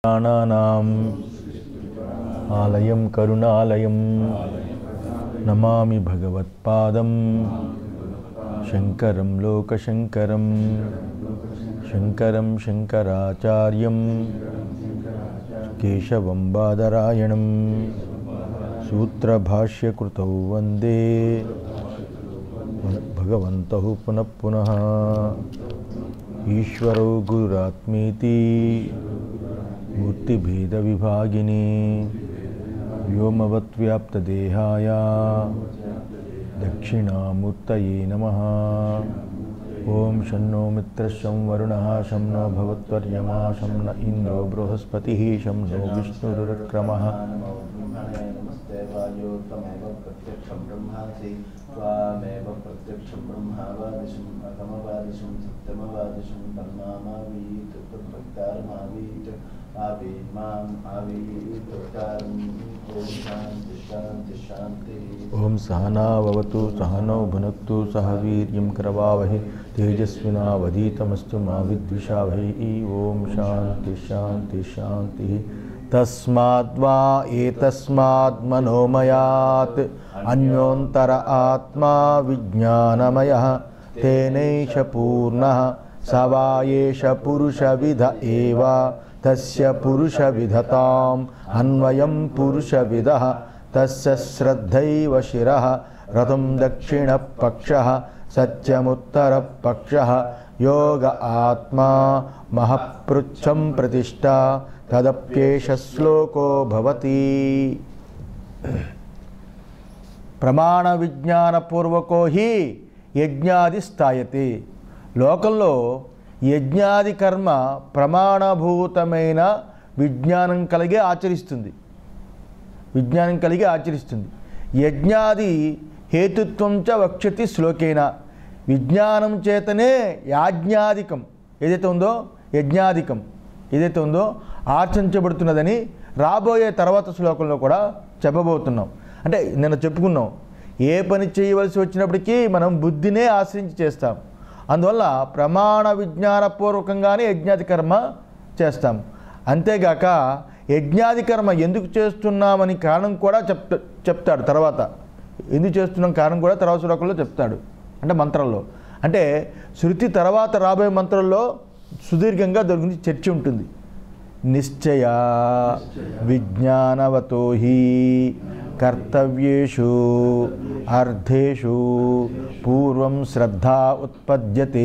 ప్రాణానాం ఆలయం కరుణాలయం నమామి భగవత్పాదం శంకరం లోకశంకరం శంకరం శంకరాచార్యం కేశవం బాదరాయణం సూత్రభాష్యకృతౌ వందే భగవంతః పునః పునః ఈశ్వరో గురురాత్మీతి మూర్తిభేదవిభాగిని వ్యోమవత్వ్యాప్తదేహాయ దక్షిణామూర్తయే నమ ఓం షన్నో మిత్రశం వరుణ శం నో భవత్వర్యమా శం న ఇంద్రో బృహస్పతి శం నో విష్ణురుక్రమ त्वमेव प्रत्यक्षं ब्रह्मासि त्वामेव प्रत्यक्षं ब्रह्मावादिशम् अगमवादिशं सत्यमवादिशं तन्मामावीत् तद्भक्तारमावीत् आवीत् माम् आवीत् भक्तारम् ॐ शान्ति शान्ति शान्तिः ఓం సహనావతు సహనౌ భునక్తు సహ వీర్యం కరవావహి తేజస్వినావధీతమస్తు మా విద్విషావహి ఓం శాంతి శాంతి శాంతి తస్మాద్వా ఏతస్మాద్ మనోమయాత్ అన్యోంతర ఆత్మా విజ్ఞానమయ తేనైష పూర్ణ సవాయేష పురుషవిధ ఏవ తస్య పురుషవిధతాం అన్వయం పురుషవిద తస్య శ్రద్ధైవ శిరః రథం దక్షిణపక్ష సత్యముత్తరపక్ష యోగ ఆత్మా మహపృచ్ఛం ప్రతిష్ట తదప్యేష శ్లోకో భవతి ప్రమాణ విజ్ఞానపూర్వకో హి యజ్ఞాది స్థాయతే లోకంలో యజ్ఞాది కర్మ ప్రమాణభూతమైన విజ్ఞానం కలిగే ఆచరిస్తుంది విజ్ఞానం కలిగి ఆచరిస్తుంది యజ్ఞాది హేతుత్వం చ వక్షతి శ్లోకేన విజ్ఞానం చేతనే యాజ్ఞాదికం ఏదైతే ఉందో యజ్ఞాదికం ఏదైతే ఉందో ఆచరించబడుతున్నదని రాబోయే తర్వాత శ్లోకంలో కూడా చెప్పబోతున్నాం అంటే నిన్న చెప్పుకున్నాం ఏ పని చేయవలసి వచ్చినప్పటికీ మనం బుద్ధినే ఆశ్రయించి చేస్తాం అందువల్ల ప్రమాణ విజ్ఞానపూర్వకంగానే యజ్ఞాది కర్మ చేస్తాం అంతేగాక యజ్ఞాది కర్మ ఎందుకు చేస్తున్నామని కారణం కూడా చెప్తా చెప్తాడు తర్వాత ఎందుకు చేస్తున్నాం కారణం కూడా తర్వాత శ్లోకంలో చెప్తాడు అంటే మంత్రంలో అంటే శృతి తర్వాత రాబోయే మంత్రంలో సుదీర్ఘంగా దాని గురించి చర్చ ఉంటుంది నిశ్చయ విజ్ఞానవతో హి కర్తవ్యేషు అర్థేషు పూర్వం శ్రద్ధ ఉత్పద్యతే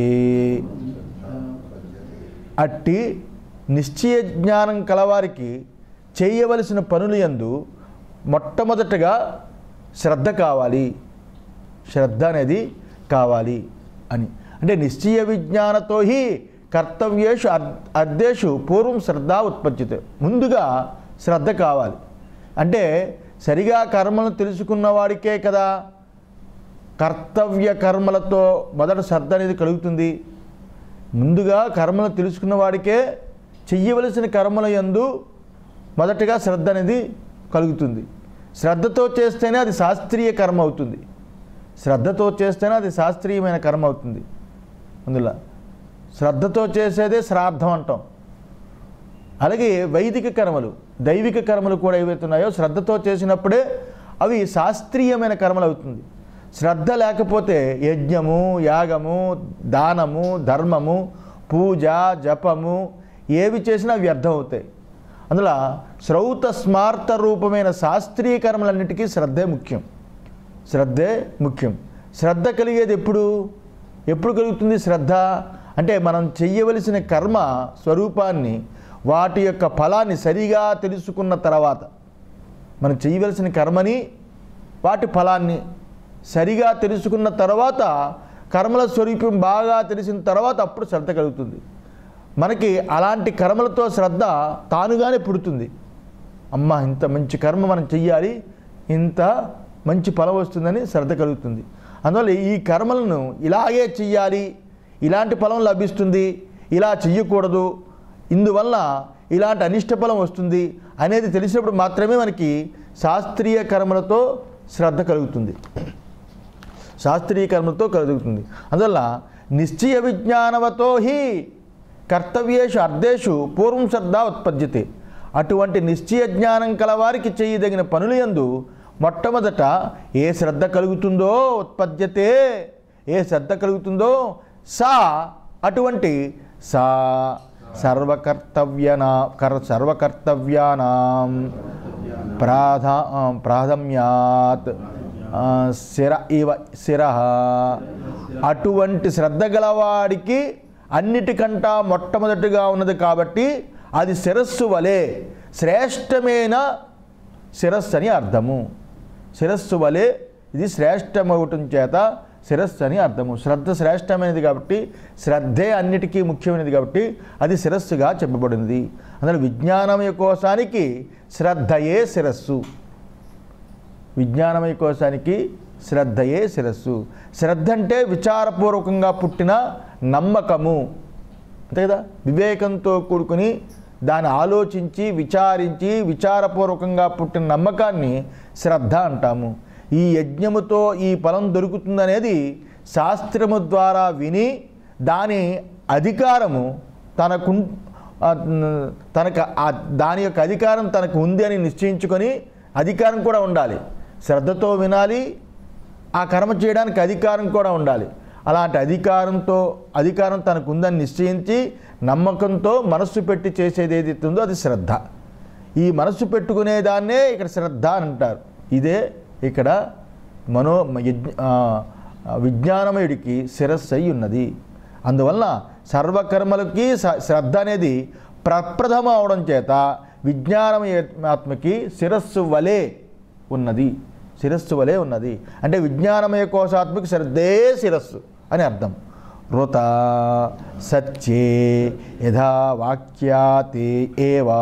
అట్టి నిశ్చయ జ్ఞానం కలవారికి చేయవలసిన పనులు యందు మొట్టమొదటగా శ్రద్ధ కావాలి శ్రద్ధ అనేది కావాలి అని అంటే నిశ్చయ విజ్ఞానతో హి కర్తవ్యేషు అర్ అర్ధేషు పూర్వం శ్రద్ధ ఉత్పత్తితే ముందుగా శ్రద్ధ కావాలి అంటే సరిగా కర్మలను తెలుసుకున్న వాడికే కదా కర్తవ్య కర్మలతో మొదట శ్రద్ధ అనేది కలుగుతుంది ముందుగా కర్మలు తెలుసుకున్న వాడికే చెయ్యవలసిన కర్మల యందు మొదటగా శ్రద్ధ అనేది కలుగుతుంది శ్రద్ధతో చేస్తేనే అది శాస్త్రీయ కర్మ అవుతుంది శ్రద్ధతో చేస్తేనే అది శాస్త్రీయమైన కర్మ అవుతుంది అందులో శ్రద్ధతో చేసేదే శ్రాద్ధం అంటాం అలాగే వైదిక కర్మలు దైవిక కర్మలు కూడా ఏవైతే ఉన్నాయో శ్రద్ధతో చేసినప్పుడే అవి శాస్త్రీయమైన కర్మలు అవుతుంది శ్రద్ధ లేకపోతే యజ్ఞము యాగము దానము ధర్మము పూజ జపము ఏవి చేసినా వ్యర్థం అవుతాయి అందులో శ్రౌత స్మార్త రూపమైన శాస్త్రీయ కర్మలన్నిటికీ శ్రద్ధే ముఖ్యం శ్రద్ధే ముఖ్యం శ్రద్ధ కలిగేది ఎప్పుడు ఎప్పుడు కలుగుతుంది శ్రద్ధ అంటే మనం చెయ్యవలసిన కర్మ స్వరూపాన్ని వాటి యొక్క ఫలాన్ని సరిగా తెలుసుకున్న తర్వాత మనం చేయవలసిన కర్మని వాటి ఫలాన్ని సరిగా తెలుసుకున్న తర్వాత కర్మల స్వరూపం బాగా తెలిసిన తర్వాత అప్పుడు శ్రద్ధ కలుగుతుంది మనకి అలాంటి కర్మలతో శ్రద్ధ తానుగానే పుడుతుంది అమ్మ ఇంత మంచి కర్మ మనం చెయ్యాలి ఇంత మంచి ఫలం వస్తుందని శ్రద్ధ కలుగుతుంది అందువల్ల ఈ కర్మలను ఇలాగే చెయ్యాలి ఇలాంటి ఫలం లభిస్తుంది ఇలా చెయ్యకూడదు ఇందువల్ల ఇలాంటి అనిష్ట ఫలం వస్తుంది అనేది తెలిసినప్పుడు మాత్రమే మనకి శాస్త్రీయ కర్మలతో శ్రద్ధ కలుగుతుంది శాస్త్రీయ కర్మలతో కలుగుతుంది అందువల్ల నిశ్చయ విజ్ఞానవతో హి కర్తవ్యేషు అర్ధేషు పూర్వం శ్రద్ధ ఉత్పద్యతే అటువంటి నిశ్చయ జ్ఞానం కలవారికి చేయదగిన పనులు యందు మొట్టమొదట ఏ శ్రద్ధ కలుగుతుందో ఉత్పద్యతే ఏ శ్రద్ధ కలుగుతుందో సా అటువంటి సా సర్వకర్తవ్యనా కర్ సర్వకర్తవ్యానాం ప్రాధా ప్రాథమ్యాత్ ఆ, శిర ఇవ శిర అటువంటి శ్రద్ధ గలవాడికి అన్నిటికంటా మొట్టమొదటిగా ఉన్నది కాబట్టి అది శిరస్సు వలె శ్రేష్టమైన శిరస్సు అని అర్థము శిరస్సు వలె ఇది శ్రేష్టమవటం చేత శిరస్సు అని అర్థము శ్రద్ధ శ్రేష్టమైనది కాబట్టి శ్రద్ధే అన్నిటికీ ముఖ్యమైనది కాబట్టి అది శిరస్సుగా చెప్పబడింది అందులో విజ్ఞానమయ కోశానికి శ్రద్ధయే శిరస్సు విజ్ఞానమయ కోశానికి శ్రద్ధయే శిరస్సు శ్రద్ధ అంటే విచారపూర్వకంగా పుట్టిన నమ్మకము అంతే కదా వివేకంతో కూడుకుని దాన్ని ఆలోచించి విచారించి విచారపూర్వకంగా పుట్టిన నమ్మకాన్ని శ్రద్ధ అంటాము ఈ యజ్ఞముతో ఈ ఫలం దొరుకుతుందనేది శాస్త్రము ద్వారా విని దాని అధికారము తనకు ఆ, తనకు ఆ దాని యొక్క అధికారం తనకు ఉంది అని నిశ్చయించుకొని అధికారం కూడా ఉండాలి శ్రద్ధతో వినాలి ఆ కర్మ చేయడానికి అధికారం కూడా ఉండాలి అలాంటి అధికారంతో అధికారం తనకు ఉందని నిశ్చయించి నమ్మకంతో మనస్సు పెట్టి చేసేది ఏదైతే ఉందో అది శ్రద్ధ ఈ మనస్సు పెట్టుకునే దాన్నే ఇక్కడ శ్రద్ధ అని అంటారు ఇదే ఇక్కడ మనో యజ్ఞ ఆ, విజ్ఞానమయుడికి శిరస్సు అయి ఉన్నది అందువల్ల సర్వకర్మలకి స- శ్రద్ధ అనేది ప్రప్రథమ అవడం చేత విజ్ఞానమయ ఆత్మకి శిరస్సు వలె ఉన్నది శిరస్సు వలె ఉన్నది అంటే విజ్ఞానమయ కోశాత్మకి శ్రద్ధే శిరస్సు అని అర్థం రుత సత్యే యథా వాక్యాతే ఏవా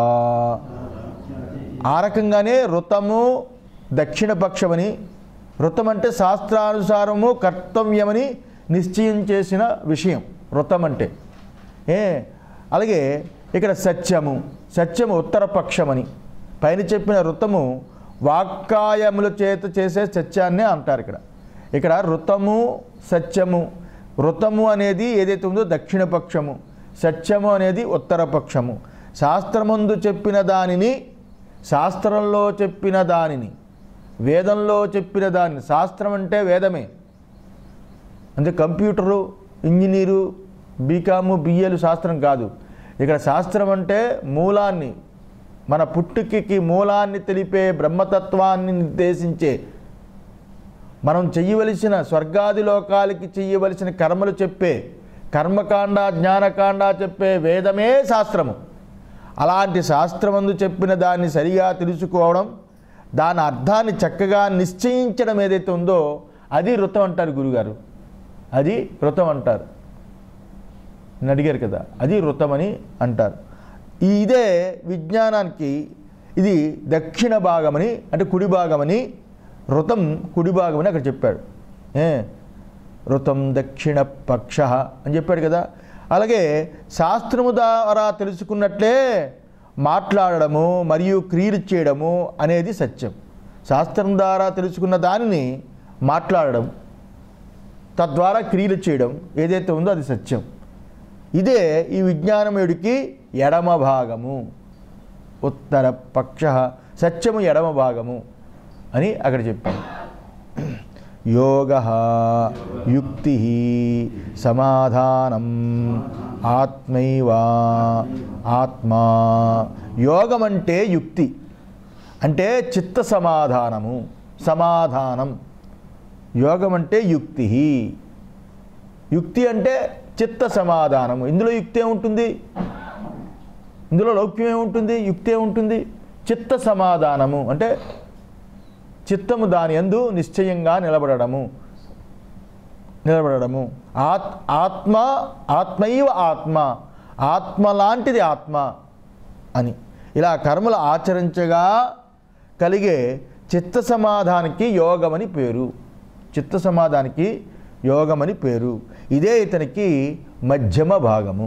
ఆ రకంగానే ఋతము దక్షిణపక్షమని ఋతం అంటే శాస్త్రానుసారము కర్తవ్యమని నిశ్చయం చేసిన విషయం ఋతం అంటే ఏ అలాగే ఇక్కడ సత్యము సత్యము ఉత్తరపక్షమని పైన చెప్పిన ఋతము వాక్కాయముల చేత చేసే సత్యాన్నే అంటారు ఇక్కడ ఇక్కడ ఋతము సత్యము ఋతము అనేది ఏదైతే ఉందో దక్షిణపక్షము సత్యము అనేది ఉత్తరపక్షము శాస్త్రమందు చెప్పిన దానిని శాస్త్రంలో చెప్పిన దానిని వేదంలో చెప్పిన దానిని శాస్త్రం అంటే వేదమే అంటే కంప్యూటరు ఇంజనీరు బీకాము బిఏలు శాస్త్రం కాదు ఇక్కడ శాస్త్రం అంటే మూలాన్ని మన పుట్టుకకి మూలాన్ని తెలిపే బ్రహ్మతత్వాన్ని నిర్దేశించే మనం చెయ్యవలసిన స్వర్గాది లోకాలకి చెయ్యవలసిన కర్మలు చెప్పే కర్మకాండ జ్ఞానకాండ చెప్పే వేదమే శాస్త్రము అలాంటి శాస్త్రమందు చెప్పిన దాన్ని సరిగా తెలుసుకోవడం దాని అర్థాన్ని చక్కగా నిశ్చయించడం ఏదైతే ఉందో అది ఋతం అంటారు గురుగారు అది ఋతం అంటారు నేను అడిగారు కదా అది ఋతమని అంటారు ఈ ఇదే విజ్ఞానానికి ఇది దక్షిణ భాగమని అంటే కుడి భాగమని ఋతం కుడి భాగమని అక్కడ చెప్పాడు ఏ ఋతం దక్షిణ పక్ష అని చెప్పాడు కదా అలాగే శాస్త్రము ద్వారా తెలుసుకున్నట్లే మాట్లాడడము మరియు క్రియలు చేయడము అనేది సత్యం శాస్త్రం ద్వారా తెలుసుకున్న దానిని మాట్లాడడం తద్వారా క్రియలు చేయడం ఏదైతే ఉందో అది సత్యం ఇదే ఈ విజ్ఞానమయుడికి ఎడమ భాగము ఉత్తర పక్ష సత్యము ఎడమ భాగము అని అక్కడ చెప్పాను యోగ యుక్తి సమాధానం ఆత్మైవ ఆత్మా యోగం అంటే యుక్తి అంటే చిత్త సమాధానము సమాధానం యోగం అంటే యుక్తి యుక్తి అంటే చిత్త సమాధానము ఇందులో యుక్తి ఏముంటుంది ఇందులో లౌక్యం ఏముంటుంది యుక్తి ఏముంటుంది చిత్త సమాధానము అంటే చిత్తము దాని యందు నిశ్చయంగా నిలబడము నిలబడము ఆత్ ఆత్మ ఆత్మైవ ఆత్మ ఆత్మ లాంటిది ఆత్మ అని ఇలా కర్మలు ఆచరించగా కలిగే చిత్త సమాధానికి యోగమని పేరు చిత్త సమాధానికి యోగమని పేరు ఇదే ఇతనికి మధ్యమ భాగము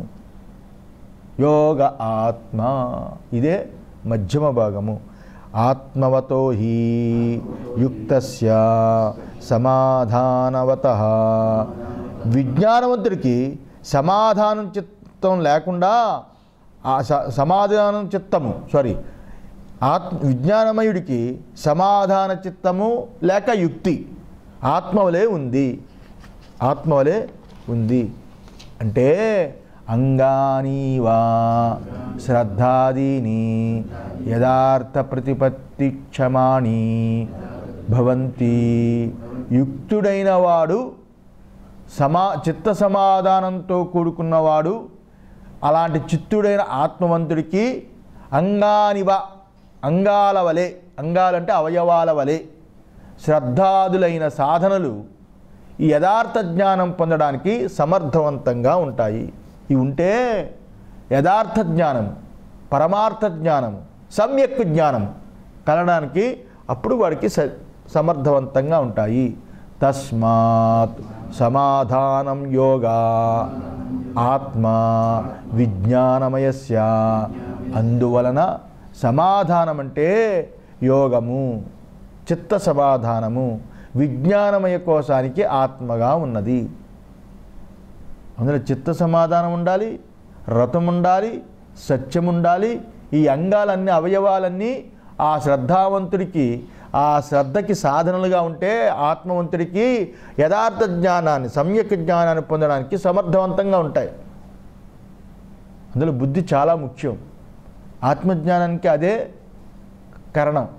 యోగ ఆత్మ ఇదే మధ్యమ భాగము ఆత్మవతో హి యుక్తస్య సమాధానవత విజ్ఞానవంతుడికి సమాధానం చిత్తం లేకుండా ఆ స- సమాధానం చిత్తము సారీ ఆత్మ విజ్ఞానమయుడికి సమాధాన చిత్తము లేక యుక్తి ఆత్మవలే ఉంది ఆత్మవలే ఉంది అంటే అంగాని వా శ్రద్ధాదీని యథార్థ ప్రతిపత్తి క్షమాణి భవంతి యుక్తుడైన వాడు సమా చిత్త సమాధానంతో కూడుకున్నవాడు అలాంటి చిత్తుడైన ఆత్మవంతుడికి అంగానివ అంగాల వలె అంగాలంటే అవయవాల వలె శ్రద్ధాదులైన సాధనలు ఈ యథార్థ జ్ఞానం పొందడానికి సమర్థవంతంగా ఉంటాయి ఇవి ఉంటే యథార్థ జ్ఞానం పరమార్థ జ్ఞానము సమ్యక్ జ్ఞానం కలడానికి అప్పుడు వాడికి స సమర్థవంతంగా ఉంటాయి తస్మాత్ సమాధానం యోగా ఆత్మ విజ్ఞానమయస్య అందువలన సమాధానం అంటే యోగము చిత్త సమాధానము విజ్ఞానమయ కోశానికి ఆత్మగా ఉన్నది అందులో చిత్త సమాధానం ఉండాలి రథం ఉండాలి సత్యం ఉండాలి ఈ అంగాలన్నీ అవయవాలన్నీ ఆ శ్రద్ధావంతుడికి ఆ శ్రద్ధకి సాధనలుగా ఉంటే ఆత్మవంతుడికి యథార్థ జ్ఞానాన్ని సమ్యక్ జ్ఞానాన్ని పొందడానికి సమర్థవంతంగా ఉంటాయి అందులో బుద్ధి చాలా ముఖ్యం ఆత్మజ్ఞానానికి అదే కారణం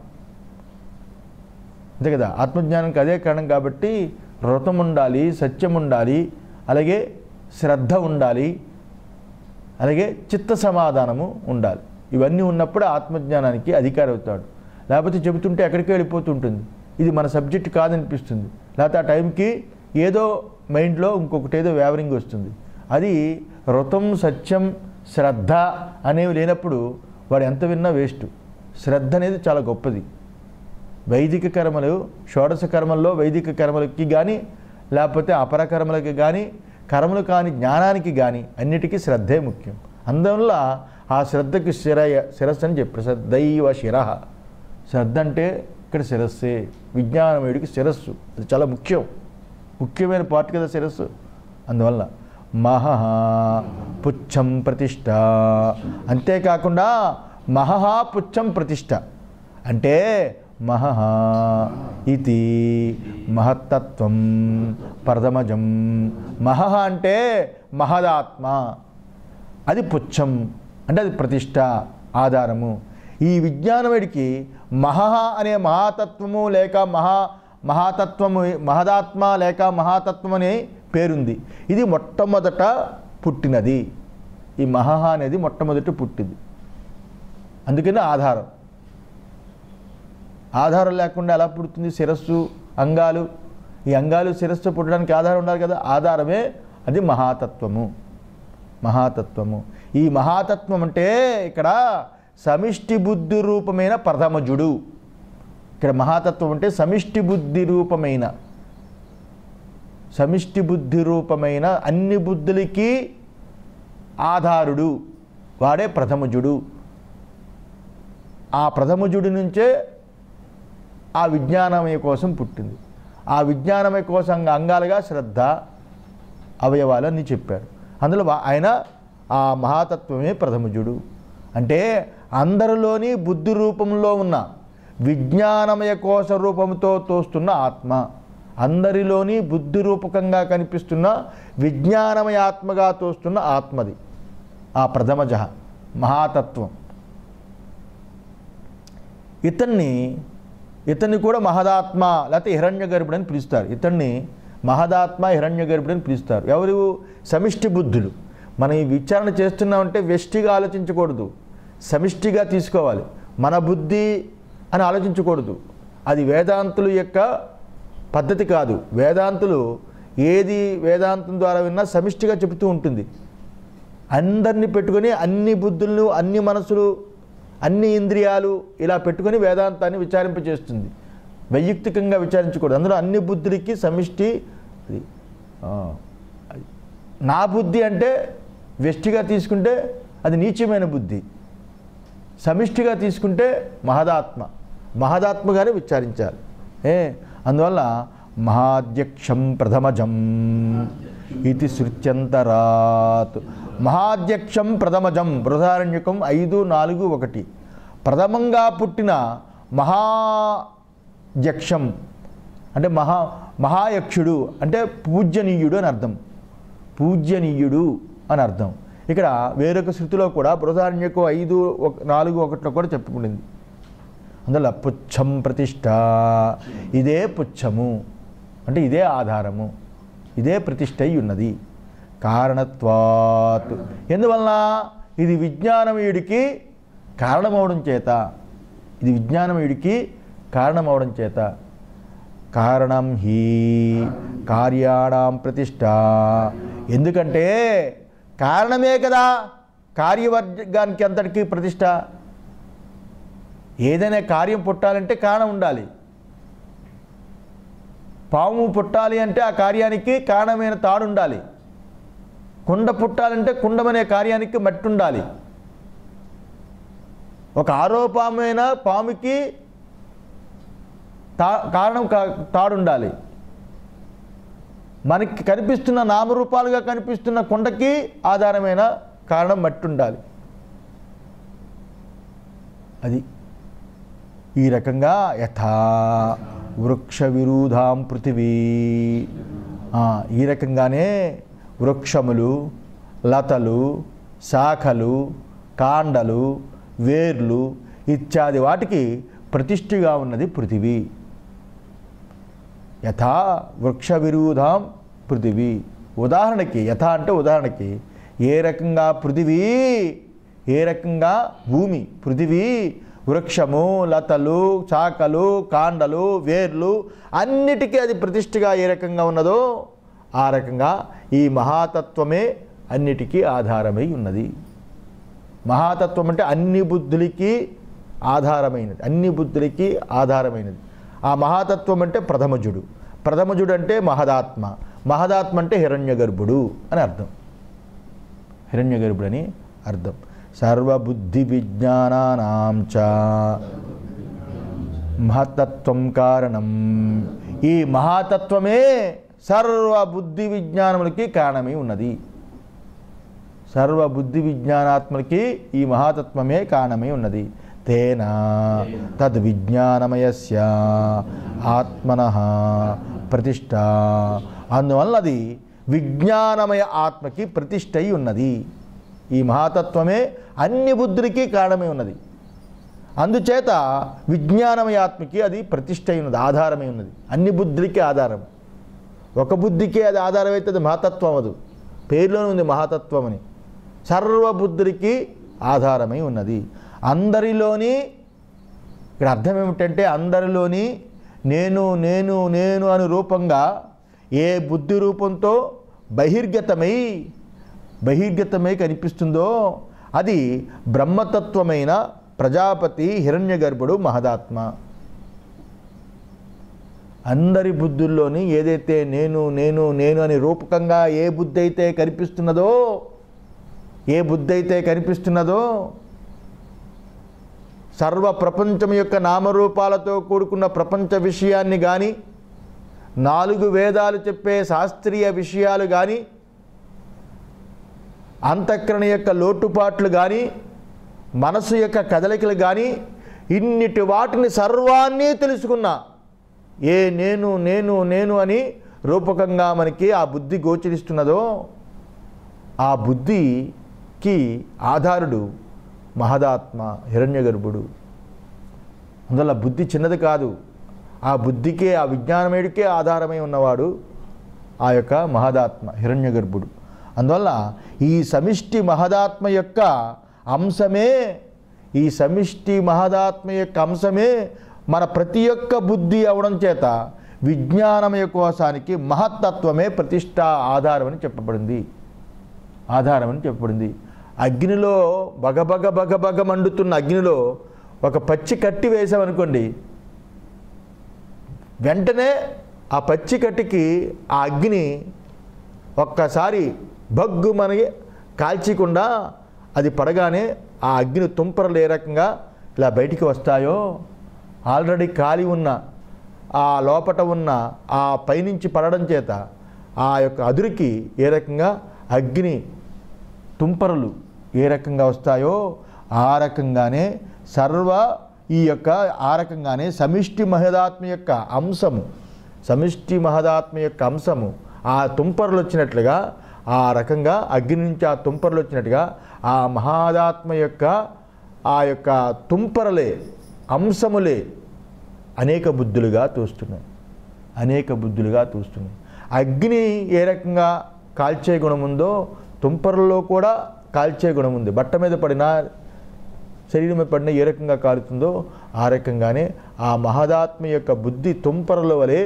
అంతే కదా ఆత్మజ్ఞానానికి అదే కారణం కాబట్టి వ్రతం ఉండాలి సత్యం ఉండాలి అలాగే శ్రద్ధ ఉండాలి అలాగే చిత్త సమాధానము ఉండాలి ఇవన్నీ ఉన్నప్పుడు ఆత్మజ్ఞానానికి అధికారి అవుతాడు లేకపోతే చెబుతుంటే ఎక్కడికి వెళ్ళిపోతుంటుంది ఇది మన సబ్జెక్ట్ కాదనిపిస్తుంది లేకపోతే ఆ టైంకి ఏదో మైండ్లో ఇంకొకటి ఏదో వేవరింగ్ వస్తుంది అది వ్రతం సత్యం శ్రద్ధ అనేవి లేనప్పుడు వాడు ఎంత విన్నా వేస్ట్ శ్రద్ధ అనేది చాలా గొప్పది వైదిక కర్మలు షోడశ కర్మల్లో వైదిక కర్మలకి కానీ లేకపోతే అపర కర్మలకి కానీ కర్మలు కాని జ్ఞానానికి కానీ అన్నిటికీ శ్రద్ధే ముఖ్యం అందువల్ల ఆ శ్రద్ధకి శిరయ శిరస్సు అని చెప్పారు శ్రద్ధైవ శిర శ్రద్ధ అంటే ఇక్కడ శిరస్సే విజ్ఞానమయుడికి శిరస్సు అది చాలా ముఖ్యం ముఖ్యమైన పార్ట్ కదా శిరస్సు అందువల్ల మహః పుచ్చం ప్రతిష్ట అంతేకాకుండా మహః పుచ్చం ప్రతిష్ట అంటే మహః ఇది మహత్తత్వం ప్రథమజం మహః అంటే మహదాత్మ అది పుచ్చం అంటే అది ప్రతిష్ట ఆధారము ఈ విజ్ఞానముడికి మహః అనే మహాతత్వము లేక మహా మహాతత్వము మహదాత్మ లేక మహాతత్వం అనే పేరుంది ఇది మొట్టమొదట పుట్టినది ఈ మహః అనేది మొట్టమొదట పుట్టింది అందుకని ఆధారం ఆధారం లేకుండా ఎలా పుడుతుంది శిరస్సు అంగాలు ఈ అంగాలు శిరస్సు పుట్టడానికి ఆధారం ఉండాలి కదా ఆధారమే అది మహాతత్వము మహాతత్వము ఈ మహాతత్వం అంటే ఇక్కడ సమిష్టి బుద్ధి రూపమైన ప్రథమజుడు ఇక్కడ మహాతత్వం అంటే సమిష్టి బుద్ధి రూపమైన సమిష్టి బుద్ధి రూపమైన అన్ని బుద్ధులకి ఆధారుడు వాడే ప్రథమజుడు ఆ ప్రథమజుడి నుంచే ఆ విజ్ఞానమయ కోసం పుట్టింది ఆ విజ్ఞానమయ కోసం అంగాలుగా శ్రద్ధ అవయవాలన్నీ చెప్పారు అందులో వా- ఆయన ఆ మహాతత్వమే ప్రథమజుడు అంటే అందరిలోని బుద్ధి రూపంలో ఉన్న విజ్ఞానమయ కోశ రూపంతో తోస్తున్న ఆత్మ అందరిలోని బుద్ధి రూపకంగా కనిపిస్తున్న విజ్ఞానమయ ఆత్మగా తోస్తున్న ఆత్మది ఆ ప్రథమజ మహాతత్వం ఇతన్ని ఇతన్ని కూడా మహదాత్మ లేకపోతే హిరణ్య గర్భుడు అని పిలుస్తారు ఇతన్ని మహదాత్మ హిరణ్య గర్భుడు అని పిలుస్తారు ఎవరు సమిష్టి బుద్ధులు మనం ఈ విచారణ చేస్తున్నామంటే వెష్టిగా ఆలోచించకూడదు సమిష్టిగా తీసుకోవాలి మన బుద్ధి అని ఆలోచించకూడదు అది వేదాంతుల యొక్క పద్ధతి కాదు వేదాంతులు ఏది వేదాంతం ద్వారా విన్నా సమిష్టిగా చెబుతూ ఉంటుంది అందరినీ పెట్టుకొని అన్ని బుద్ధులను అన్ని మనసులు అన్ని ఇంద్రియాలు ఇలా పెట్టుకొని వేదాంతాన్ని విచారింపచేస్తుంది వైయక్తికంగా విచారించకూడదు అందులో అన్ని బుద్ధులకి సమిష్టి అది ఆ, అది. నా బుద్ధి అంటే వ్యష్టిగా తీసుకుంటే అది నీచమైన బుద్ధి సమిష్టిగా తీసుకుంటే మహదాత్మ మహదాత్మగానే విచారించాలి ఏ అందువల్ల మహాధ్యక్షం ప్రథమజం ఇది శృత్యంతరాత్ మహాధ్యక్షం ప్రథమజం బృహదారణ్యకం ఐదు నాలుగు ఒకటి ప్రథమంగా పుట్టిన మహాధ్యక్షం అంటే మహా మహాయక్షుడు అంటే పూజ్యనీయుడు అని అర్థం పూజ్యనీయుడు అని అర్థం ఇక్కడ వేరొక శృతిలో కూడా బృహదారణ్యకు ఐదు ఒక- నాలుగు ఒకటిలో కూడా చెప్పుకుంటుంది అందువల్ల పుచ్చం ప్రతిష్ట ఇదే పుచ్చము అంటే ఇదే ఆధారము ఇదే ప్రతిష్ట అయి ఉన్నది కారణత్వాత్ ఎందువలన ఇది విజ్ఞానమయుడికి కారణమవడం చేత ఇది విజ్ఞానమయుడికి కారణమవడం చేత కారణం హీ కార్యాణం ప్రతిష్ట ఎందుకంటే కారణమే కదా కార్యవర్గానికి అంతటికీ ప్రతిష్ట ఏదైనా కార్యం పుట్టాలంటే కారణం ఉండాలి పాము పుట్టాలి అంటే ఆ కార్యానికి కారణమైన తాడు ఉండాలి కుండ పుట్టాలంటే కుండమనే కార్యానికి మట్టి ఉండాలి ఒక ఆరోపమైన పాముకి తా కారణం కా- తాడు ఉండాలి మనకి కనిపిస్తున్న నామరూపాలుగా కనిపిస్తున్న కుండకి ఆధారమైన కారణం మట్టి ఉండాలి అది ఈ రకంగా యథా వృక్ష విరూధాం పృథివీ ఆ, ఈ రకంగానే వృక్షములు లతలు శాఖలు కాండలు వేర్లు ఇత్యాది వాటికి ప్రతిష్ఠగా ఉన్నది పృథివీ యథా వృక్ష విరూధాం పృథివీ ఉదాహరణకి యథా అంటే ఉదాహరణకి ఏ రకంగా పృథివీ ఏ రకంగా భూమి పృథివీ వృక్షము లతలు చాకలు కాండలు వేర్లు అన్నిటికీ అది ప్రతిష్ఠగా ఏ రకంగా ఉన్నదో ఆ రకంగా ఈ మహాతత్వమే అన్నిటికీ ఆధారమై ఉన్నది మహాతత్వం అంటే అన్ని బుద్ధులకి ఆధారమైనది అన్ని బుద్ధులకి ఆధారమైనది ఆ మహాతత్వం అంటే ప్రథమజుడు ప్రథమజుడు అంటే మహదాత్మ మహదాత్మ అంటే హిరణ్యగర్భుడు అని అర్థం హిరణ్యగర్భుడు అని అర్థం సర్వబుద్ధి విజ్ఞానానాం చ మహతత్వం కారణం ఈ మహాతత్వమే సర్వబుద్ధి విజ్ఞానములకి కారణమై ఉన్నది సర్వబుద్ధి విజ్ఞానాత్మకి ఈ మహాతత్వమే కారణమై ఉన్నది తేన తద్ విజ్ఞానమయస్య ఆత్మన ప్రతిష్ట అందువల్ల అది విజ్ఞానమయ ఆత్మకి ప్రతిష్ట అయి ఉన్నది ఈ మహాతత్వమే అన్ని బుద్ధులకి కారణమై ఉన్నది అందుచేత విజ్ఞానమయ ఆత్మకి అది ప్రతిష్ట అయి ఉన్నది ఆధారమై ఉన్నది అన్ని బుద్ధులకి ఆధారం ఒక బుద్ధికే అది ఆధారమైతే అది మహాతత్వం అది పేరులోనే ఉంది మహాతత్వం అని సర్వబుద్ధుడికి ఆధారమై ఉన్నది అందరిలోని ఇక్కడ అర్థం ఏమిటంటే అందరిలోని నేను నేను నేను అని రూపంగా ఏ బుద్ధి రూపంతో బహిర్గతమై బహిర్గతమై కనిపిస్తుందో అది బ్రహ్మతత్వమైన ప్రజాపతి హిరణ్యగర్భుడు మహదాత్మ అందరి బుద్ధుల్లోని ఏదైతే నేను నేను నేను అని రూపకంగా ఏ బుద్ధి అయితే కనిపిస్తున్నదో ఏ బుద్ధి అయితే కనిపిస్తున్నదో సర్వ ప్రపంచం యొక్క నామరూపాలతో కూడుకున్న ప్రపంచ విషయాన్ని కానీ నాలుగు వేదాలు చెప్పే శాస్త్రీయ విషయాలు కానీ అంతఃకరణ యొక్క లోటుపాట్లు కానీ మనసు యొక్క కదలికలు కానీ ఇన్నిటి వాటిని సర్వాన్ని తెలుసుకున్నా ఏ నేను నేను నేను అని రూపకంగా మనకి ఆ బుద్ధి గోచరిస్తున్నదో ఆ బుద్ధికి ఆధారుడు మహదాత్మ హిరణ్యగర్భుడు అందువల్ల బుద్ధి చిన్నది కాదు ఆ బుద్ధికే ఆ విజ్ఞానమేడికే ఆధారమై ఉన్నవాడు ఆ యొక్క మహదాత్మ హిరణ్యగర్భుడు అందువల్ల ఈ సమిష్టి మహదాత్మ యొక్క అంశమే ఈ సమిష్టి మహదాత్మ యొక్క అంశమే మన ప్రతి ఒక్క బుద్ధి అవడం చేత విజ్ఞానమయ కోశానికి మహత్తత్వమే ప్రతిష్ట ఆధారమని చెప్పబడింది ఆధారమని చెప్పబడింది అగ్నిలో బగబగ బగబగ మండుతున్న అగ్నిలో ఒక పచ్చి కట్టి వేసామనుకోండి వెంటనే ఆ పచ్చి కట్టికి ఆ అగ్ని ఒక్కసారి భగ్గు మనకి కాల్చకుండా అది పడగానే ఆ అగ్ని తుంపరలు ఏ రకంగా ఇలా బయటికి వస్తాయో ఆల్రెడీ కాలి ఉన్న ఆ లోపట ఉన్న ఆ పైనుంచి పడడం చేత ఆ యొక్క అదురికి ఏ రకంగా అగ్ని తుంపరలు ఏ రకంగా వస్తాయో ఆ రకంగానే సర్వ ఈ యొక్క ఆ రకంగానే సమిష్టి మహదాత్మ యొక్క అంశము సమిష్టి మహదాత్మ యొక్క అంశము ఆ తుంపరలు వచ్చినట్లుగా ఆ రకంగా అగ్ని నుంచి ఆ తుంపరలు వచ్చినట్టుగా ఆ మహాదాత్మ యొక్క ఆ యొక్క తుంపరలే అంశములే అనేక బుద్ధులుగా తోస్తున్నాయి అనేక బుద్ధులుగా తోస్తున్నాయి అగ్ని ఏ రకంగా కాల్చే గుణం ఉందో తుంపరల్లో కూడా కాల్చే గుణం ఉంది బట్ట మీద పడిన శరీరం మీద పడిన ఏ రకంగా కాలుతుందో ఆ రకంగానే ఆ మహదాత్మ యొక్క బుద్ధి తుంపరల వలె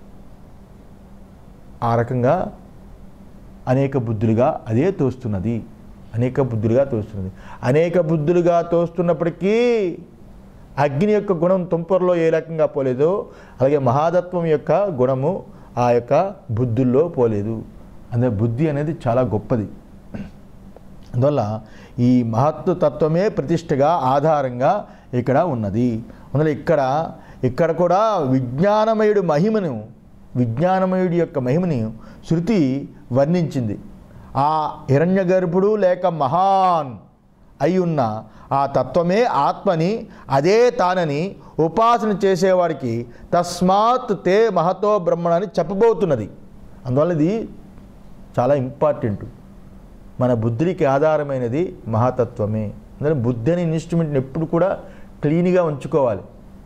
ఆ రకంగా అనేక బుద్ధులుగా అదే తోస్తున్నది అనేక బుద్ధులుగా తోస్తున్నది అనేక బుద్ధులుగా తోస్తున్నప్పటికీ అగ్ని యొక్క గుణం తుంపరలో ఏ రకంగా పోలేదో అలాగే మహాదత్వం యొక్క గుణము ఆ యొక్క బుద్ధుల్లో పోలేదు అందుకే బుద్ధి అనేది చాలా గొప్పది అందువల్ల ఈ మహత్వ తత్వమే ప్రతిష్టగా ఆధారంగా ఇక్కడ ఉన్నది అందువల్ల ఇక్కడ ఇక్కడ కూడా విజ్ఞానమయుడు మహిమను విజ్ఞానమయుడి యొక్క మహిమని శృతి వర్ణించింది ఆ హిరణ్య గర్భుడు లేక మహాన్ అయి ఉన్న ఆ తత్వమే ఆత్మని అదే తానని ఉపాసన చేసేవాడికి తస్మాత్ తే మహతో బ్రహ్మణని చెప్పబోతున్నది అందువల్ల ఇది చాలా ఇంపార్టెంట్ మన బుద్ధికి ఆధారమైనది మహాతత్వమే అందుకని బుద్ధి అనే ఇన్స్ట్రుమెంట్ని ఎప్పుడు కూడా క్లీన్గా ఉంచుకోవాలి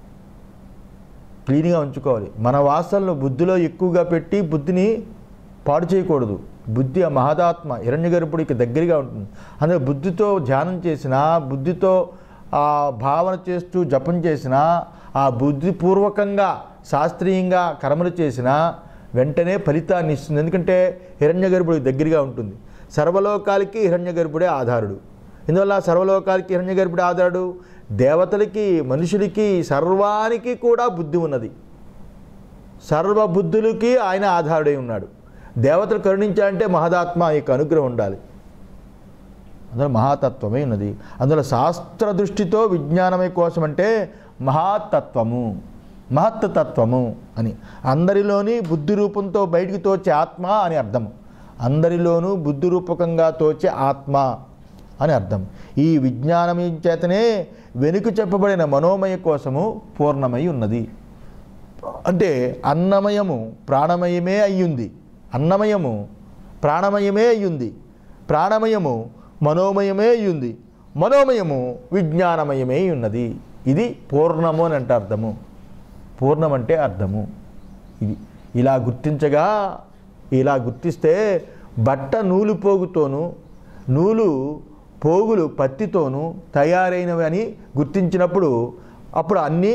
క్లీన్గా ఉంచుకోవాలి మన వాసనలు బుద్ధిలో ఎక్కువగా పెట్టి బుద్ధిని పాడు చేయకూడదు బుద్ధి ఆ మహదాత్మ హిరణ్యగర్భుడికి దగ్గరగా ఉంటుంది అందుకే బుద్ధితో ధ్యానం చేసినా బుద్ధితో ఆ భావన చేస్తూ జపం చేసినా ఆ బుద్ధిపూర్వకంగా శాస్త్రీయంగా కర్మలు చేసినా వెంటనే ఫలితాన్ని ఇస్తుంది ఎందుకంటే హిరణ్యగర్భుడికి దగ్గరగా ఉంటుంది సర్వలోకాలకి హిరణ్యగర్భుడే ఆధారుడు ఇందువల్ల సర్వలోకాలకి హిరణ్యగర్భుడే ఆధారుడు దేవతలకి మనుషులకి సర్వానికి కూడా బుద్ధి ఉన్నది సర్వబుద్ధులకి ఆయన ఆధారుడై ఉన్నాడు దేవతలు కరుణించాలంటే మహదాత్మ యొక్క అనుగ్రహం ఉండాలి అందులో మహాతత్వమే ఉన్నది అందులో శాస్త్ర దృష్టితో విజ్ఞానమే కోసం అంటే మహాతత్వము మహత్తత్వము అని అందరిలోని బుద్ధి రూపంతో బయటికి తోచే ఆత్మ అని అర్థం అందరిలోనూ బుద్ధి రూపకంగా తోచే ఆత్మ అని అర్థం ఈ విజ్ఞానం చేతనే వెనుక చెప్పబడిన మనోమయ కోసము పూర్ణమై ఉన్నది అంటే అన్నమయము ప్రాణమయమే అయ్యుంది అన్నమయము ప్రాణమయమే అయ్యుంది ప్రాణమయము మనోమయమే అయ్యుంది మనోమయము విజ్ఞానమయమే ఉన్నది ఇది పూర్ణము అని అంటే అర్థము పూర్ణం అంటే అర్థము ఇది ఇలా గుర్తించగా ఇలా గుర్తిస్తే బట్ట నూలు పోగుతోనూ నూలు పోగులు పత్తితోనూ తయారైనవి అని గుర్తించినప్పుడు అప్పుడు అన్నీ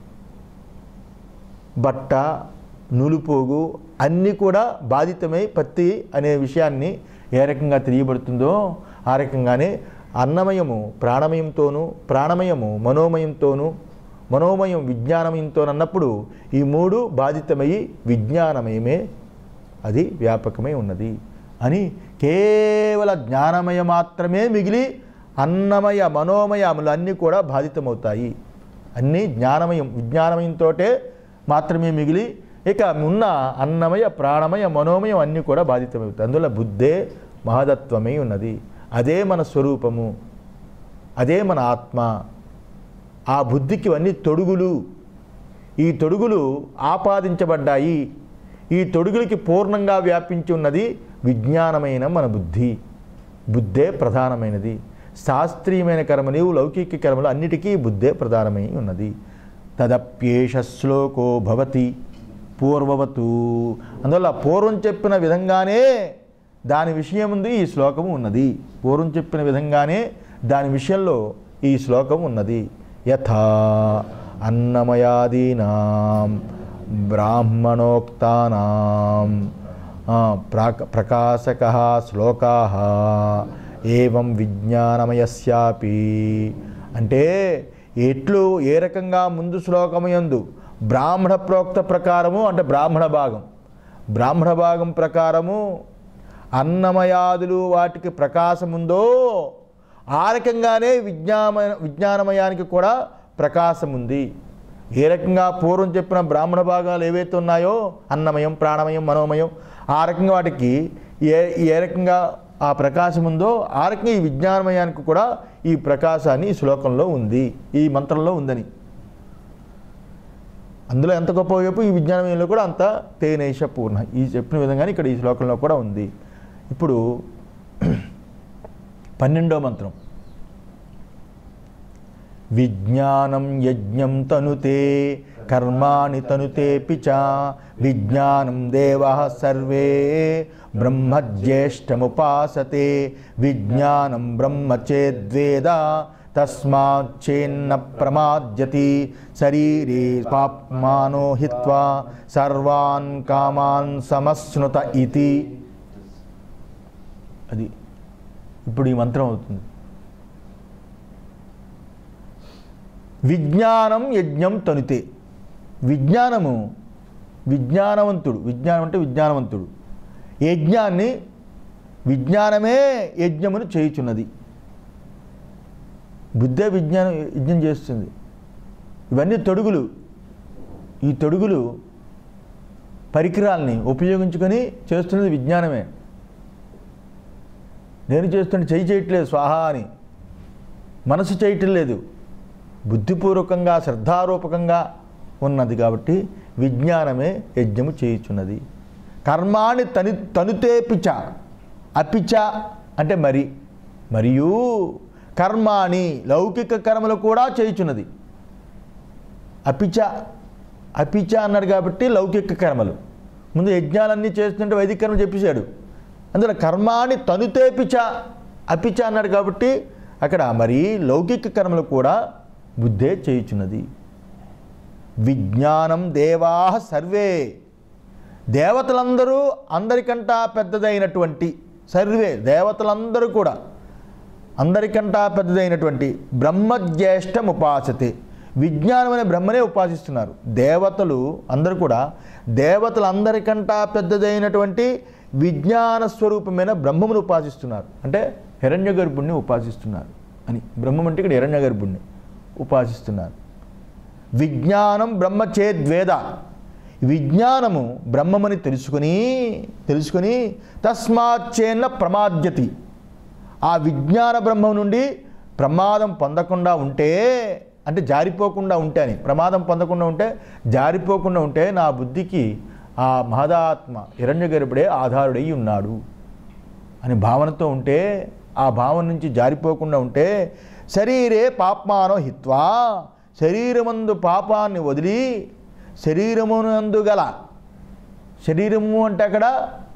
బట్ట నూలుపోగు అన్నీ కూడా బాధితమై పత్తి అనే విషయాన్ని ఏ రకంగా తెలియబడుతుందో ఆ రకంగానే అన్నమయము ప్రాణమయంతోనూ ప్రాణమయము మనోమయంతోనూ మనోమయం విజ్ఞానమయంతోనన్నప్పుడు ఈ మూడు బాధితమయ్యి విజ్ఞానమయమే అది వ్యాపకమై ఉన్నది అని కేవల జ్ఞానమయ మాత్రమే మిగిలి అన్నమయ మనోమయములు అన్నీ కూడా బాధితమవుతాయి అన్నీ జ్ఞానమయం విజ్ఞానమయంతో మాత్రమే మిగిలి ఇక ఉన్న అన్నమయ ప్రాణమయ మనోమయం అన్నీ కూడా బాధితమవుతాయి అందువల్ల బుద్ధే మహదత్వమై ఉన్నది అదే మన స్వరూపము అదే మన ఆత్మ ఆ బుద్ధికి ఇవన్నీ తొడుగులు ఈ తొడుగులు ఆపాదించబడ్డాయి ఈ తొడుగులకి పూర్ణంగా వ్యాపించి ఉన్నది విజ్ఞానమైన మన బుద్ధి బుద్ధే ప్రధానమైనది శాస్త్రీయమైన కర్మలు లౌకిక కర్మలు అన్నిటికీ బుద్ధే ప్రధానమై ఉన్నది తదప్యేష శ్లోకో భవతి పూర్వవతు అందువల్ల పూర్వం చెప్పిన విధంగానే దాని విషయం ఉంది ఈ శ్లోకము ఉన్నది పూర్వం చెప్పిన విధంగానే దాని విషయంలో ఈ శ్లోకం ఉన్నది యథా అన్నమయాదీనాం బ్రాహ్మణోక్తానాం ఆ, ప్రాక ప్రకాశక శ్లోకా ఏవం విజ్ఞానమయస్యాపి అంటే ఎట్లు ఏ రకంగా ముందు శ్లోకమయందు బ్రాహ్మణ ప్రోక్త ప్రకారము అంటే బ్రాహ్మణ భాగం బ్రాహ్మణ భాగం ప్రకారము అన్నమయాదులు వాటికి ప్రకాశం ఉందో ఆ రకంగానే విజ్ఞాన విజ్ఞానమయానికి కూడా ప్రకాశం ఉంది ఏ రకంగా పూర్వం చెప్పిన బ్రాహ్మణ భాగాలు ఏవైతే ఉన్నాయో అన్నమయం ప్రాణమయం మనోమయం ఆ రకంగా వాటికి ఏ ఏ రకంగా ఆ ప్రకాశం ఉందో ఆ రకంగా ఈ విజ్ఞానమయానికి కూడా ఈ ప్రకాశాన్ని ఈ శ్లోకంలో ఉంది ఈ మంత్రంలో ఉందని అందులో ఎంత గొప్ప వైపు ఈ విజ్ఞానమయంలో కూడా అంత తేనేష పూర్ణ ఈ చెప్పిన విధంగానే ఇక్కడ ఈ శ్లోకంలో కూడా ఉంది ఇప్పుడు పన్నెండో మంత్రం విజ్ఞానం యజ్ఞం తనుతే కర్మాణి తనుతేపి చ విజ్ఞానం దేవ సర్వే బ్రహ్మజ్యేష్టముపాసతే విజ్ఞానం బ్రహ్మ చేద్వేద తస్మాచ్చేన్న ప్రమాద్యతి శరీరే పాప్మానో హిత్వా సర్వాన్ కామాన్ సమశ్నుత ఇతి అది ఇప్పుడు ఈ మంత్రం అవుతుంది విజ్ఞానం యజ్ఞం తనుతే విజ్ఞానము విజ్ఞానవంతుడు విజ్ఞానం అంటే విజ్ఞానవంతుడు యజ్ఞాన్ని విజ్ఞానమే యజ్ఞమును చేయుచున్నది బుద్ధే విజ్ఞానం యజ్ఞం చేస్తుంది ఇవన్నీ తొడుగులు ఈ తొడుగులు పరికరాల్ని ఉపయోగించుకొని చేస్తున్నది విజ్ఞానమే నేను చేస్తుంటే చెయ్యి చేయట్లేదు స్వాహా అని మనసు చేయటం లేదు బుద్ధిపూర్వకంగా శ్రద్ధారూపకంగా ఉన్నది కాబట్టి విజ్ఞానమే యజ్ఞము చేయుచున్నది కర్మాణి తని తనుతే పిచ అపిచ అంటే మరి మరియు కర్మాణి లౌకిక కర్మలు కూడా చేయుచున్నది అపిచ అపిచ అన్నాడు కాబట్టి లౌకిక కర్మలు ముందు యజ్ఞాలన్నీ చేస్తుంటే వైదిక కర్మలు చెప్పేశాడు అందులో కర్మాని తనుతే పిచ అపిచ అన్నాడు కాబట్టి అక్కడ మరి లౌకిక కర్మలు కూడా బుద్ధే చేయుచున్నది విజ్ఞానం దేవా సర్వే దేవతలందరూ అందరికంటా పెద్దదైనటువంటి సర్వే దేవతలందరూ కూడా అందరికంటా పెద్దదైనటువంటి బ్రహ్మజ్యేష్టం ఉపాసతే విజ్ఞానం అనే బ్రహ్మనే ఉపాసిస్తున్నారు దేవతలు అందరూ కూడా దేవతలందరికంటా పెద్దదైనటువంటి విజ్ఞాన స్వరూపమైన బ్రహ్మమును ఉపాసిస్తున్నారు అంటే హిరణ్య గర్భుణ్ణి ఉపాసిస్తున్నారు అని బ్రహ్మం అంటే ఇక్కడ హిరణ్య గర్భుణ్ణి ఉపాసిస్తున్నారు విజ్ఞానం బ్రహ్మచేద్వేద విజ్ఞానము బ్రహ్మమని తెలుసుకుని తెలుసుకుని తస్మాచ్చేన్న ప్రమాద్యతి ఆ విజ్ఞాన బ్రహ్మం నుండి ప్రమాదం పొందకుండా ఉంటే అంటే జారిపోకుండా ఉంటే అని ప్రమాదం పొందకుండా ఉంటే జారిపోకుండా ఉంటే నా బుద్ధికి ఆ మహదాత్మ హిరణ్య గర్భుడే ఆధారుడై ఉన్నాడు అని భావనతో ఉంటే ఆ భావన నుంచి జారిపోకుండా ఉంటే శరీరే పాప్మానో హిత్వా శరీరమందు పాపాన్ని వదిలి శరీరమునందు గల శరీరము అంటే అక్కడ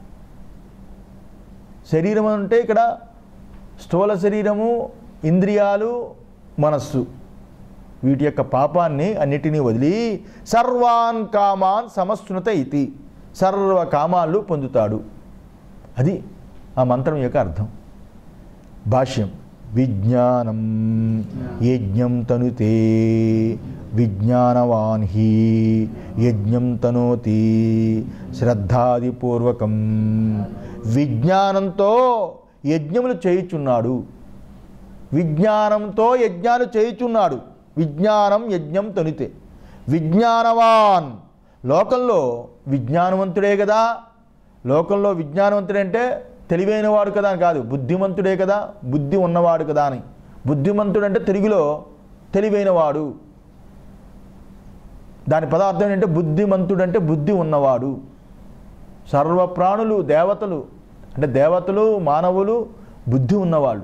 శరీరం అంటే ఇక్కడ స్థూల శరీరము ఇంద్రియాలు మనస్సు వీటి యొక్క పాపాన్ని అన్నిటినీ వదిలి సర్వాన్ కామాన్ సమస్నుత ఇతి సర్వ కామాలు పొందుతాడు అది ఆ మంత్రం యొక్క అర్థం భాష్యం విజ్ఞానం యజ్ఞం తనుతే విజ్ఞానవాన్ హి యజ్ఞం తనోతి శ్రద్ధాదిపూర్వకం విజ్ఞానంతో యజ్ఞములు చేయుచున్నాడు విజ్ఞానంతో యజ్ఞాలు చేయుచున్నాడు విజ్ఞానం యజ్ఞం తొనితే విజ్ఞానవాన్ లోకంలో విజ్ఞానవంతుడే కదా లోకంలో విజ్ఞానవంతుడే అంటే తెలివైనవాడు కదా అని కాదు బుద్ధిమంతుడే కదా బుద్ధి ఉన్నవాడు కదా అని బుద్ధిమంతుడు అంటే తెలుగులో తెలివైనవాడు దాని పదార్థం ఏంటంటే బుద్ధిమంతుడు అంటే బుద్ధి ఉన్నవాడు సర్వ ప్రాణులు దేవతలు అంటే దేవతలు మానవులు బుద్ధి ఉన్నవాళ్ళు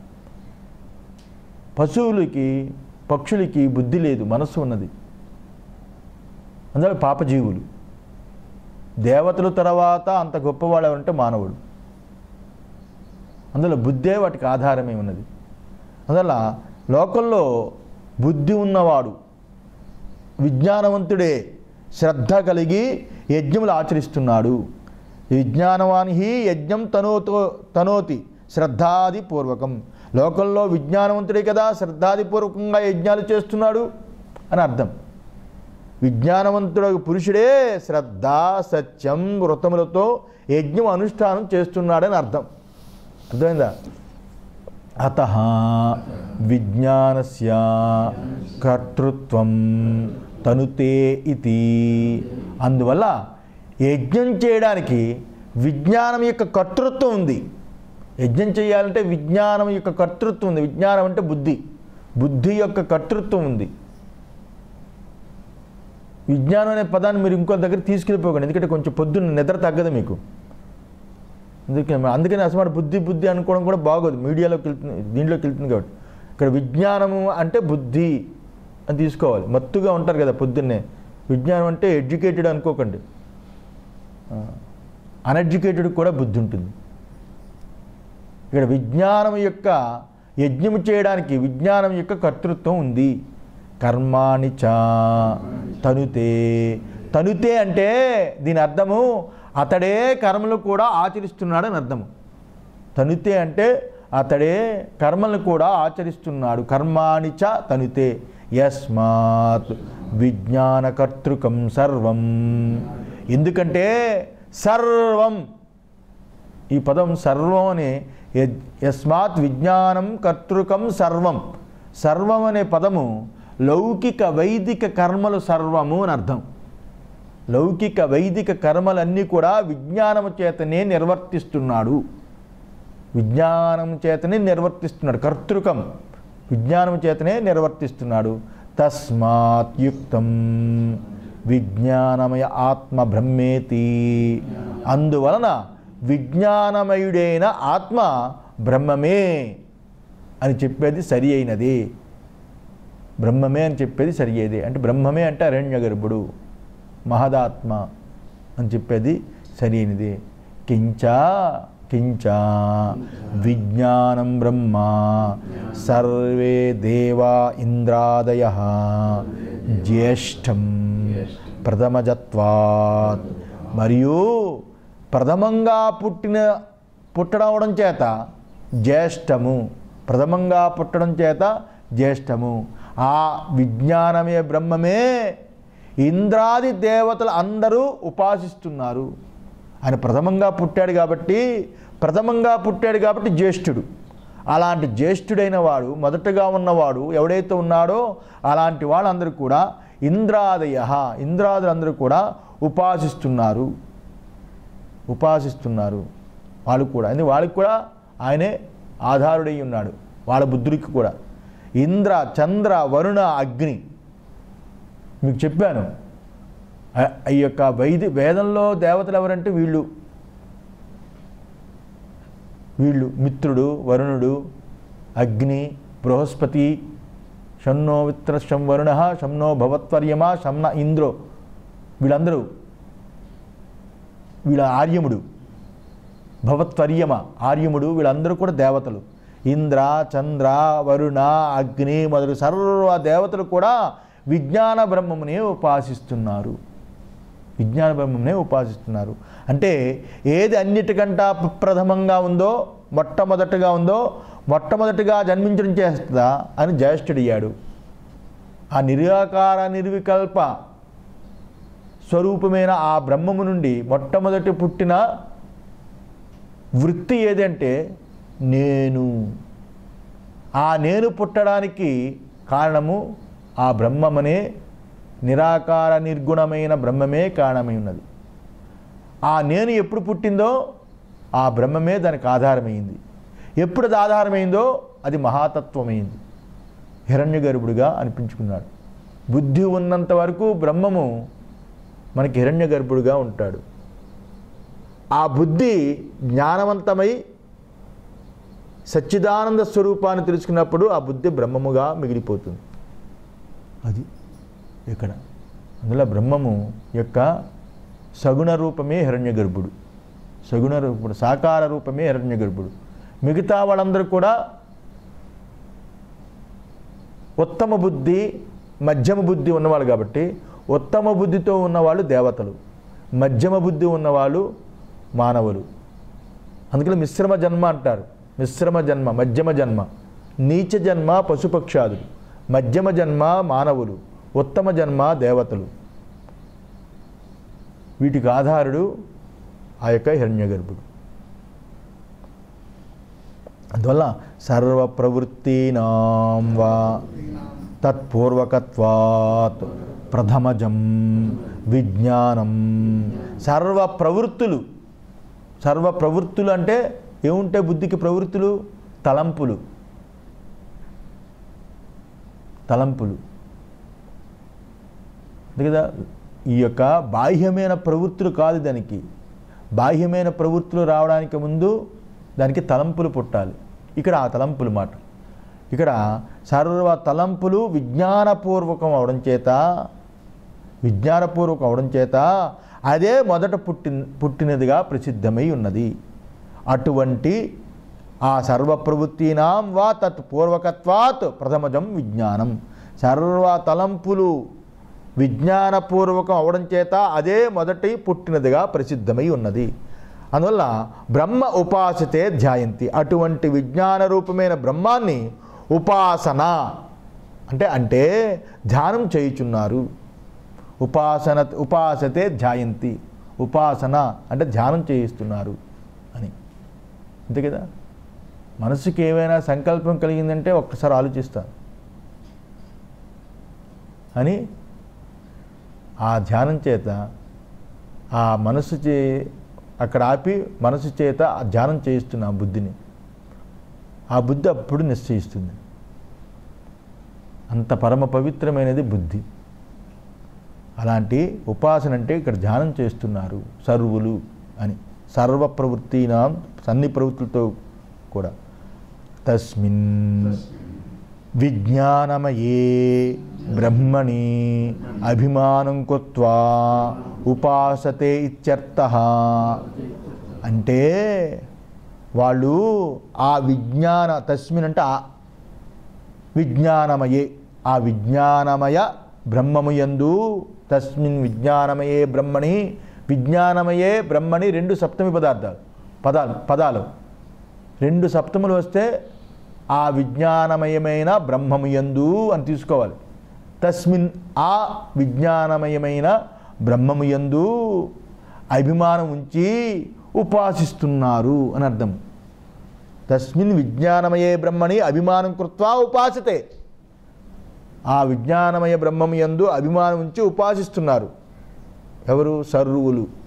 పశువులకి పక్షులకి బుద్ధి లేదు మనస్సు ఉన్నది అందులో పాపజీవులు దేవతల తర్వాత అంత గొప్పవాడు ఎవరంటే మానవుడు అందులో బుద్ధే వాటికి ఆధారమే ఉన్నది అందువల్ల లోకంలో బుద్ధి ఉన్నవాడు విజ్ఞానవంతుడే శ్రద్ధ కలిగి యజ్ఞములు ఆచరిస్తున్నాడు విజ్ఞానవాని హి యజ్ఞం తనోతో తనోతి శ్రద్ధాది పూర్వకం లోకంలో విజ్ఞానవంతుడే కదా శ్రద్ధాదిపూర్వకంగా యజ్ఞాలు చేస్తున్నాడు అని అర్థం విజ్ఞానవంతుడు పురుషుడే శ్రద్ధ సత్యం వ్రతములతో యజ్ఞం అనుష్ఠానం చేస్తున్నాడని అర్థం అర్థమైందా అత విజ్ఞానస్య కర్తృత్వం తనుతే ఇది అందువల్ల యజ్ఞం చేయడానికి విజ్ఞానం యొక్క కర్తృత్వం ఉంది యజ్ఞం చేయాలంటే విజ్ఞానం యొక్క కర్తృత్వం ఉంది విజ్ఞానం అంటే బుద్ధి బుద్ధి యొక్క కర్తృత్వం ఉంది విజ్ఞానం అనే పదాన్ని మీరు ఇంకో దగ్గర తీసుకెళ్ళిపోకండి ఎందుకంటే కొంచెం పొద్దున్న నిద్ర తగ్గదు మీకు అందుకే అందుకని అసలు బుద్ధి బుద్ధి అనుకోవడం కూడా బాగోదు మీడియాలోకి వెళ్తుంది దీంట్లోకి వెళ్తుంది కాబట్టి ఇక్కడ విజ్ఞానము అంటే బుద్ధి అని తీసుకోవాలి మత్తుగా ఉంటారు కదా పొద్దున్నే విజ్ఞానం అంటే ఎడ్యుకేటెడ్ అనుకోకండి అన్ఎడ్యుకేటెడ్ కూడా బుద్ధి ఉంటుంది ఇక్కడ విజ్ఞానం యొక్క యజ్ఞము చేయడానికి విజ్ఞానం యొక్క కర్తృత్వం ఉంది కర్మాణి చ తనుతే తనుతే అంటే దీని అర్థము అతడే కర్మలు కూడా ఆచరిస్తున్నాడని అర్థము తనుతే అంటే అతడే కర్మలను కూడా ఆచరిస్తున్నాడు కర్మాణి చ తనుతే యస్మాత్ విజ్ఞానకర్తృకం సర్వం ఎందుకంటే సర్వం ఈ పదం సర్వం అనే యద్- యస్మాత్ విజ్ఞానం కర్తృకం సర్వం సర్వం అనే పదము లౌకిక వైదిక కర్మలు సర్వము అని అర్థం లౌకిక వైదిక కర్మలన్నీ కూడా విజ్ఞానము చేతనే నిర్వర్తిస్తున్నాడు విజ్ఞానం చేతనే నిర్వర్తిస్తున్నాడు కర్తృకం విజ్ఞానం చేతనే నిర్వర్తిస్తున్నాడు తస్మాత్ యుక్తం విజ్ఞానమయ ఆత్మ బ్రహ్మేతి అందువలన విజ్ఞానమయుడైన ఆత్మ బ్రహ్మమే అని చెప్పేది సరి అయినది బ్రహ్మమే అని చెప్పేది సరి అయ్యేది అంటే బ్రహ్మమే అంటే అరణ్య గర్భుడు మహదాత్మ అని చెప్పేది సరి అయినది కించ కించ విజ్ఞానం బ్రహ్మ సర్వే దేవా ఇంద్రాదయ జ్యేష్టం ప్రథమజత్వాత్ మరియు ప్రథమంగా పుట్టిన పుట్టడవడం చేత జ్యేష్టము ప్రథమంగా పుట్టడం చేత జ్యేష్టము ఆ విజ్ఞానమే బ్రహ్మమే ఇంద్రాది దేవతలు అందరూ ఉపాసిస్తున్నారు ఆయన ప్రథమంగా పుట్టాడు కాబట్టి ప్రథమంగా పుట్టాడు కాబట్టి జ్యేష్ఠుడు అలాంటి జ్యేష్ఠుడైన వాడు మొదటగా ఉన్నవాడు ఎవడైతే ఉన్నాడో అలాంటి వాళ్ళందరూ కూడా ఇంద్రాదయ ఇంద్రాదులందరూ కూడా ఉపాసిస్తున్నారు ఉపాసిస్తున్నారు వాళ్ళు కూడా ఎందుకు వాళ్ళకి కూడా ఆయనే ఆధారుడై ఉన్నాడు వాళ్ళ బుద్ధుడికి కూడా ఇంద్ర చంద్ర వరుణ అగ్ని మీకు చెప్పాను ఆ- ఈ యొక్క వైది వేదంలో దేవతలు ఎవరంటే వీళ్ళు వీళ్ళు మిత్రుడు వరుణుడు అగ్ని బృహస్పతి షన్నో విత్ర శం వరుణ షమ్నో భవత్వర్యమ షమ్న ఇంద్రో వీళ్ళందరూ వీళ్ళ ఆర్యముడు భవత్వర్యమ ఆర్యముడు వీళ్ళందరూ కూడా దేవతలు ఇంద్ర చంద్ర వరుణ అగ్ని మొదలు సర్వ దేవతలు కూడా విజ్ఞాన బ్రహ్మమునే ఉపాసిస్తున్నారు విజ్ఞాన బ్రహ్మనే ఉపాసిస్తున్నారు అంటే ఏది అన్నిటికంటా ప్రథమంగా ఉందో మొట్టమొదటిగా ఉందో మొట్టమొదటిగా జన్మించడం చేస్తుందా అని జ్యేష్ఠుడయ్యాడు ఆ నిరాకార నిర్వికల్ప స్వరూపమైన ఆ బ్రహ్మము నుండి మొట్టమొదటి పుట్టిన వృత్తి ఏదంటే నేను ఆ నేను పుట్టడానికి కారణము ఆ బ్రహ్మమనే నిరాకార నిర్గుణమైన బ్రహ్మమే కారణమై ఉన్నది ఆ నేను ఎప్పుడు పుట్టిందో ఆ బ్రహ్మమే దానికి ఆధారమైంది ఎప్పుడు అది ఆధారమైందో అది మహాతత్వమైంది హిరణ్య గర్భుడిగా అనిపించుకున్నాడు బుద్ధి ఉన్నంత వరకు బ్రహ్మము మనకి హిరణ్య గర్భుడిగా ఉంటాడు ఆ బుద్ధి జ్ఞానవంతమై సచ్చిదానంద స్వరూపాన్ని తెలుసుకున్నప్పుడు ఆ బుద్ధి బ్రహ్మముగా మిగిలిపోతుంది అది ఇక్కడ అందులో బ్రహ్మము యొక్క సగుణ రూపమే హిరణ్య గర్భుడు సగుణ రూపుడు సాకార రూపమే హిరణ్య గర్భుడు మిగతా వాళ్ళందరూ కూడా ఉత్తమ బుద్ధి మధ్యమ బుద్ధి ఉన్నవాళ్ళు కాబట్టి ఉత్తమ బుద్ధితో ఉన్నవాళ్ళు దేవతలు మధ్యమ బుద్ధి ఉన్నవాళ్ళు మానవులు అందుకని మిశ్రమ జన్మ అంటారు మిశ్రమ జన్మ మధ్యమ జన్మ నీచ జన్మ పశుపక్షాదులు మధ్యమ జన్మ మానవులు ఉత్తమ జన్మ దేవతలు వీటికి ఆధారుడు ఆ యొక్క హిరణ్యగర్భుడు అందువల్ల సర్వ ప్రవృత్తీనాం వా తత్పూర్వకత్వాత్ ప్రథమజం విజ్ఞానం సర్వ ప్రవృత్తులు సర్వ ప్రవృత్తులు అంటే ఏముంటాయి బుద్ధికి ప్రవృత్తులు తలంపులు తలంపులు అంతే కదా ఈ యొక్క బాహ్యమైన ప్రవృత్తులు కాదు దానికి బాహ్యమైన ప్రవృత్తులు రావడానికి ముందు దానికి తలంపులు పుట్టాలి ఇక్కడ ఆ తలంపులు మాట ఇక్కడ సర్వ తలంపులు విజ్ఞానపూర్వకం అవడం చేత విజ్ఞానపూర్వకం అవడం చేత అదే మొదట పుట్టి పుట్టినదిగా ప్రసిద్ధమై ఉన్నది అటువంటి ఆ సర్వప్రవృత్తీనాం వా తత్ పూర్వకత్వాత్ ప్రథమజం విజ్ఞానం సర్వ తలంపులు విజ్ఞానపూర్వకం అవడం చేత అదే మొదటి పుట్టినదిగా ప్రసిద్ధమై ఉన్నది అందువల్ల బ్రహ్మ ఉపాసతే ధ్యాయంతి అటువంటి విజ్ఞాన రూపమైన బ్రహ్మాన్ని ఉపాసన అంటే అంటే ధ్యానం చేయుచున్నారు ఉపాసన ఉపాసతే ధ్యాయంతి ఉపాసన అంటే ధ్యానం చేయిస్తున్నారు అని అంతే కదా మనసుకి ఏమైనా సంకల్పం కలిగిందంటే ఒక్కసారి ఆలోచిస్తాను అని ఆ ధ్యానం చేత ఆ మనసు చే అక్కడ ఆపి మనసు చేత ఆ ధ్యానం చేయిస్తున్న ఆ బుద్ధిని ఆ బుద్ధి అప్పుడు నిశ్చయిస్తుంది అంత పరమ పవిత్రమైనది బుద్ధి అలాంటి ఉపాసన అంటే ఇక్కడ ధ్యానం చేస్తున్నారు సర్వులు అని సర్వ ప్రవృత్తినా సన్ని ప్రవృత్తులతో కూడా తస్మిన్ విజ్ఞానమయే బ్రహ్మణి అభిమానం కొత్వా ఉపాసతే ఇత్యర్థ అంటే వాళ్ళు ఆ విజ్ఞాన తస్మిన్ అంటే ఆ విజ్ఞానమయే ఆ విజ్ఞానమయ బ్రహ్మము యందు తస్మిన్ విజ్ఞానమయే బ్రహ్మణి విజ్ఞానమయే బ్రహ్మణి రెండు సప్తమి పదార్థాలు పదాలు పదాలు రెండు సప్తములు వస్తే ఆ విజ్ఞానమయమైన బ్రహ్మము యందు అని తీసుకోవాలి తస్మిన్ ఆ విజ్ఞానమయమైన బ్రహ్మము యందు అభిమానం ఉంచి ఉపాసిస్తున్నారు అని అర్థం తస్మిన్ విజ్ఞానమయే బ్రహ్మని అభిమానం కృత్వా ఉపాసతే ఆ విజ్ఞానమయ బ్రహ్మము యందు అభిమానం ఉంచి ఉపాసిస్తున్నారు ఎవరు సర్వులు